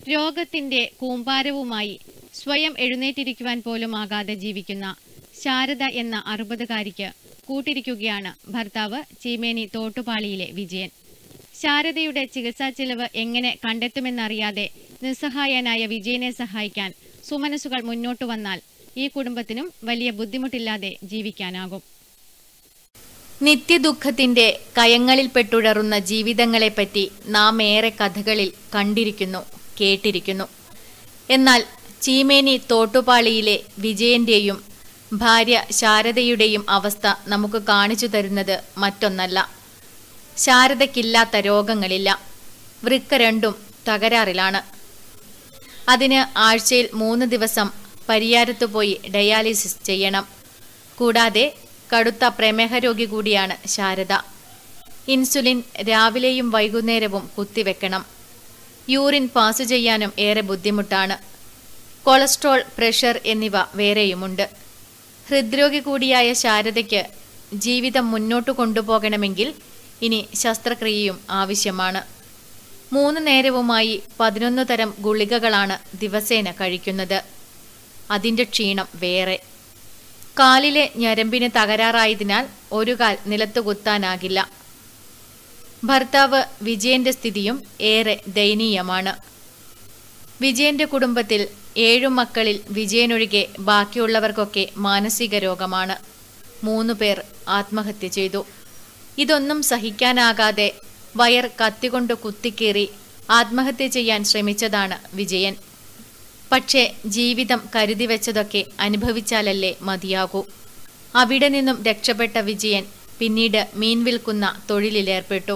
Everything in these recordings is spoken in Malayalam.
രോഗത്തിന്റെ കൂമ്പാരവുമായി സ്വയം എഴുന്നേറ്റിരിക്കുവാൻ പോലും ആകാതെ ജീവിക്കുന്ന ശാരദ എന്ന അറുപതുകാരിക്ക് കൂട്ടിരിക്കുകയാണ് ഭർത്താവ് ചീമേനി തോട്ടുപാളിയിലെ വിജയൻ ശാരദയുടെ ചികിത്സാ ചിലവ് എങ്ങനെ കണ്ടെത്തുമെന്നറിയാതെ നിസ്സഹായനായ വിജയനെ സഹായിക്കാൻ സുമനസുകൾ മുന്നോട്ടു വന്നാൽ ഈ കുടുംബത്തിനും വലിയ ബുദ്ധിമുട്ടില്ലാതെ ജീവിക്കാനാകും നിത്യദുഃഖത്തിന്റെ കയങ്ങളിൽപ്പെട്ടുഴറുന്ന ജീവിതങ്ങളെപ്പറ്റി നാം ഏറെ കഥകളിൽ കണ്ടിരിക്കുന്നു കേട്ടിരിക്കുന്നു എന്നാൽ ചീമേനി തോട്ടുപാളിയിലെ വിജയന്റെയും ഭാര്യ ശാരദയുടെയും അവസ്ഥ നമുക്ക് കാണിച്ചു തരുന്നത് മറ്റൊന്നല്ല ശാരദയ്ക്കില്ലാത്ത രോഗങ്ങളില്ല വൃക്ക രണ്ടും തകരാറിലാണ് അതിന് ആഴ്ചയിൽ മൂന്ന് ദിവസം പരിയാരത്തു പോയി ഡയാലിസിസ് ചെയ്യണം കൂടാതെ കടുത്ത പ്രമേഹ രോഗി കൂടിയാണ് ശാരദ ഇൻസുലിൻ രാവിലെയും വൈകുന്നേരവും കുത്തിവെക്കണം യൂറിൻ പാസ് ചെയ്യാനും ഏറെ ബുദ്ധിമുട്ടാണ് കൊളസ്ട്രോൾ പ്രഷർ എന്നിവ വേറെയുമുണ്ട് ഹൃദ്രോഗി കൂടിയായ ശാരദയ്ക്ക് ജീവിതം മുന്നോട്ടു കൊണ്ടുപോകണമെങ്കിൽ ഇനി ശസ്ത്രക്രിയയും ആവശ്യമാണ് മൂന്ന് നേരവുമായി പതിനൊന്ന് തരം ഗുളികകളാണ് ദിവസേന കഴിക്കുന്നത് അതിൻ്റെ ക്ഷീണം വേറെ കാലിലെ ഞരമ്പിന് തകരാറായതിനാൽ ഒരു കാൽ നിലത്തു കുത്താനാകില്ല ഭർത്താവ് വിജയന്റെ സ്ഥിതിയും ഏറെ ദയനീയമാണ് വിജയന്റെ കുടുംബത്തിൽ ഏഴു മക്കളിൽ വിജയനൊഴികെ ബാക്കിയുള്ളവർക്കൊക്കെ മാനസിക രോഗമാണ് മൂന്നു പേർ ആത്മഹത്യ ചെയ്തു ഇതൊന്നും സഹിക്കാനാകാതെ വയർ കത്തികൊണ്ട് കുത്തിക്കേറി ആത്മഹത്യ ചെയ്യാൻ ശ്രമിച്ചതാണ് വിജയൻ പക്ഷേ ജീവിതം കരുതി വെച്ചതൊക്കെ അനുഭവിച്ചാലല്ലേ മതിയാകൂ അവിടെ നിന്നും രക്ഷപ്പെട്ട വിജയൻ പിന്നീട് മീൻ വിൽക്കുന്ന തൊഴിലിലേർപ്പെട്ടു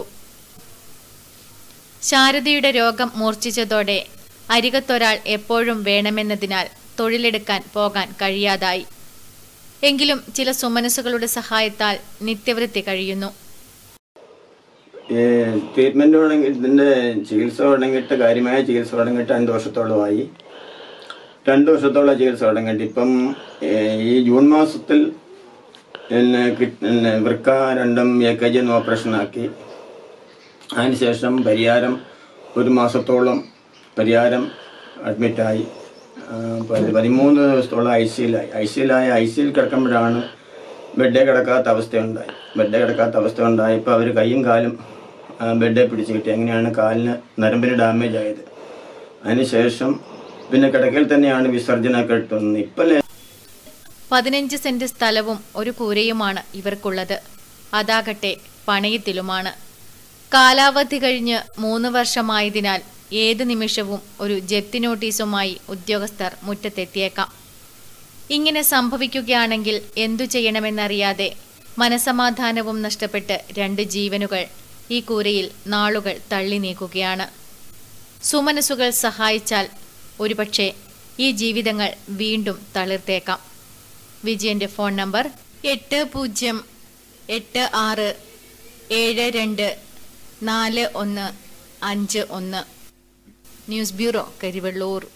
ശാരദയുടെ രോഗം മൂർച്ഛിച്ചതോടെ അരികത്തൊരാൾ എപ്പോഴും വേണമെന്നതിനാൽ തൊഴിലെടുക്കാൻ പോകാൻ കഴിയാതായി എങ്കിലും ചില സുമനസുകളുടെ സഹായത്താൽ നിത്യവൃത്തി കഴിയുന്നു ഈ ട്രീറ്റ്മെന്റ് തുടങ്ങി ഇതിന്റെ ചികിത്സ തുടങ്ങിയിട്ട് കാര്യമായ ചികിത്സ തുടങ്ങിയിട്ട് രണ്ട് വർഷത്തോളമായി രണ്ട് വർഷത്തോളം ചികിത്സ തുടങ്ങിയിട്ട് ഇപ്പം ഏഹ്, ഈ ജൂൺ മാസത്തിൽ എന്നെ കിട്ട്- എന്നെ വൃക്ക രണ്ടും എ കെ ജി ഓപ്പറേഷൻ ആക്കി അതിനുശേഷം പരിഹാരം ഒരു മാസത്തോളം പരിഹാരം അഡ്മിറ്റായി ആ, പതി- പതിമൂന്ന് ദിവസത്തോളം ഐ സിയിലായി ഐ സിയിലായി ഐ സിയിൽ കിടക്കുമ്പോഴാണ് ബെഡേ കിടക്കാത്ത അവസ്ഥയുണ്ടായി ബെഡേ കിടക്കാത്ത അവസ്ഥ ഉണ്ടായപ്പോൾ അവർ കൈയും കാലും ആ, ബെഡേ പിടിച്ച് കിട്ടി അങ്ങനെയാണ് കാലിന് നരമ്പിന് ഡാമേജ് ആയത് അതിനുശേഷം പിന്നെ കിടക്കയിൽ തന്നെയാണ് വിസർജനമൊക്കെ എടുത്തുന്നത് ഇപ്പം പതിനഞ്ച് സെന്റ് സ്ഥലവും ഒരു കൂരയുമാണ് ഇവർക്കുള്ളത് അതാകട്ടെ പണയത്തിലുമാണ് കാലാവധി കഴിഞ്ഞ് മൂന്ന് വർഷമായതിനാൽ ഏത് നിമിഷവും ഒരു ജപ്തി നോട്ടീസുമായി ഉദ്യോഗസ്ഥർ മുറ്റത്തെത്തിയേക്കാം ഇങ്ങനെ സംഭവിക്കുകയാണെങ്കിൽ എന്തു ചെയ്യണമെന്നറിയാതെ മനസമാധാനവും നഷ്ടപ്പെട്ട് രണ്ട് ജീവനുകൾ ഈ കൂരയിൽ നാളുകൾ തള്ളി നീക്കുകയാണ് സുമനസുകൾ സഹായിച്ചാൽ ഒരുപക്ഷെ ഈ ജീവിതങ്ങൾ വീണ്ടും തളിർത്തേക്കാം വിജയന്റെ ഫോൺ നമ്പർ എട്ട് പൂജ്യം എട്ട് ആറ് ഏഴ് രണ്ട് നാല് ഒന്ന് അഞ്ച് ഒന്ന് ന്യൂസ് ബ്യൂറോ കരിവെള്ളൂർ